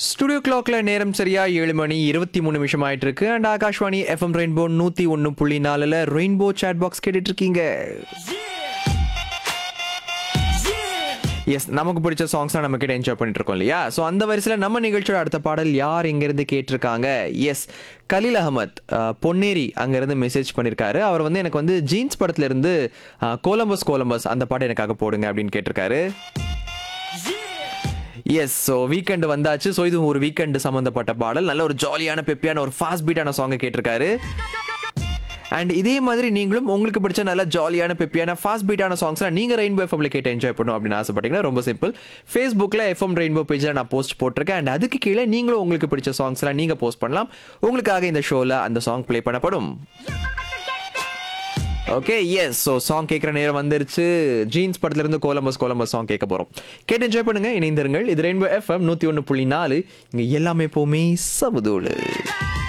studio கிளாக்ல நேரம் சரியா ஏழு மணி இருபத்தி மூணு நிமிஷம் ஆயிட்டு இருக்கு அண்ட் ஆகாஷ்வாணி எஃப்எம் ரெயின்போ நூத்தி ஒன்னு புள்ளி நாலுல ரெயின்போ சாட் பாக்ஸ் கேட்டுட்டு இருக்கீங்க எஸ் நமக்கு பிடிச்ச சாங்ஸ் நம்ம கிட்ட என்ஜாய் பண்ணிட்டு இருக்கோம் இல்லையா ஸோ அந்த வரிசையில் நம்ம நிகழ்ச்சியோட அடுத்த பாடல் யார் எங்கேருந்து கேட்டிருக்காங்க எஸ் கலீல் அகமத் அஹ், பொன்னேரி அங்கேருந்து மெசேஜ் பண்ணியிருக்காரு அவர் வந்து எனக்கு வந்து ஜீன்ஸ் படத்துல இருந்து அஹ், கோலம்பஸ் கோலம்பஸ் அந்த பாட்டு எனக்காக போடுங்க அப்படின்னு கேட்டிருக்காரு எஸ் ஸோ வீக்கெண்டு வந்தாச்சு ஸோ இது ஒரு வீக்கெண்டு சம்மந்தப்பட்ட பாடல் நல்ல ஒரு ஜாலியான பெப்பியான ஒரு ஃபாஸ்ட் பீட்டான சாங்கை கேட்டிருக்காரு அண்ட் இதே மாதிரி நீங்களும் உங்களுக்கு பிடிச்ச நல்ல ஜாலியான பெப்பியான ஃபாஸ்ட் பீட்டான சாங்ஸ்லாம் நீங்கள் ரெயின்போ எஃப்எம்ல கேட்டு என்ஜாய் பண்ணணும் அப்படின்னு ஆசைப்பட்டீங்கன்னா ரொம்ப சிம்பிள் ஃபேஸ்புக்கில் எஃப்எம் ரெயின்போ பேஜில் நான் போஸ்ட் போட்டிருக்கேன் அண்ட் அதுக்கு கீழே நீங்களும் உங்களுக்கு பிடிச்ச சாங்ஸ்லாம் நீங்கள் போஸ்ட் பண்ணலாம் உங்களுக்காக இந்த ஷோவில் அந்த சாங் ப்ளே பண்ணப்படும் ஓகே எஸ் ஸோ சாங் கேட்குற நேரம் வந்துருச்சு ஜீன்ஸ் படத்துல இருந்து கோலம்பஸ் கோலம்பஸ் சாங் கேட்க போகிறோம் கேட்டு என்ஜாய் பண்ணுங்க இணைந்திருங்கள் இது ரெயின்போ எஃப்எம் நூற்றி ஒன்று புள்ளி நாலு இங்கே எல்லாமே எப்போவுமே சபுதோடு